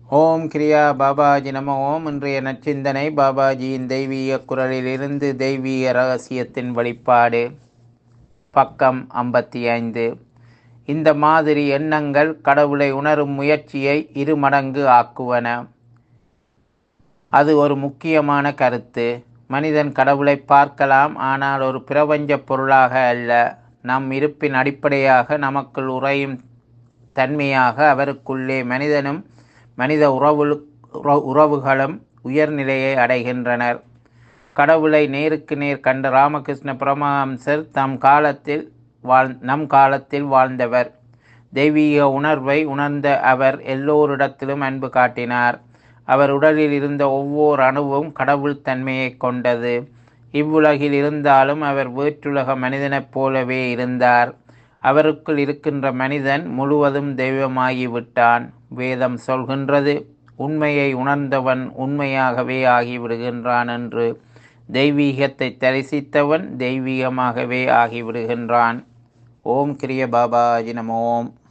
ஓம் கிரியா பாபாஜி நம ஓம் இன்றைய நச்சிந்தனை பாபாஜியின் தெய்வீக குரலிலிருந்து தெய்வீக ரகசியத்தின் வெளிப்பாடு பக்கம் ஐம்பத்தி ஐந்து இந்த மாதிரி எண்ணங்கள் கடவுளை உணரும் முயற்சியை இருமடங்கு ஆக்குவன அது ஒரு முக்கியமான கருத்து மனிதன் கடவுளை பார்க்கலாம் ஆனால் ஒரு பிரபஞ்ச பொருளாக அல்ல நம் இருப்பின் அடிப்படையாக நமக்குள் உறையும் தன்மையாக அவருக்குள்ளே மனிதனும் மனித உறவு உறவுகளும் உயர்நிலையை அடைகின்றனர் கடவுளை நேருக்கு நேர் கண்ட ராமகிருஷ்ண பரமஹம்சர் தம் காலத்தில் வாழ் நம் காலத்தில் வாழ்ந்தவர் தெய்வீக உணர்வை உணர்ந்த அவர் எல்லோரிடத்திலும் அன்பு காட்டினார் அவர் உடலில் இருந்த ஒவ்வொரு அணுவும் கடவுள் தன்மையை கொண்டது இவ்வுலகில் இருந்தாலும் அவர் வேற்றுலக மனிதனைப் போலவே இருந்தார் அவருக்குள் இருக்கின்ற மனிதன் முழுவதும் தெய்வமாகிவிட்டான் வேதம் சொல்கின்றது உண்மையை உணர்ந்தவன் உண்மையாகவே ஆகிவிடுகின்றான் என்று தெய்வீகத்தை தரிசித்தவன் தெய்வீகமாகவே ஆகிவிடுகின்றான் ஓம் கிரிய பாபாஜி நம ஓம்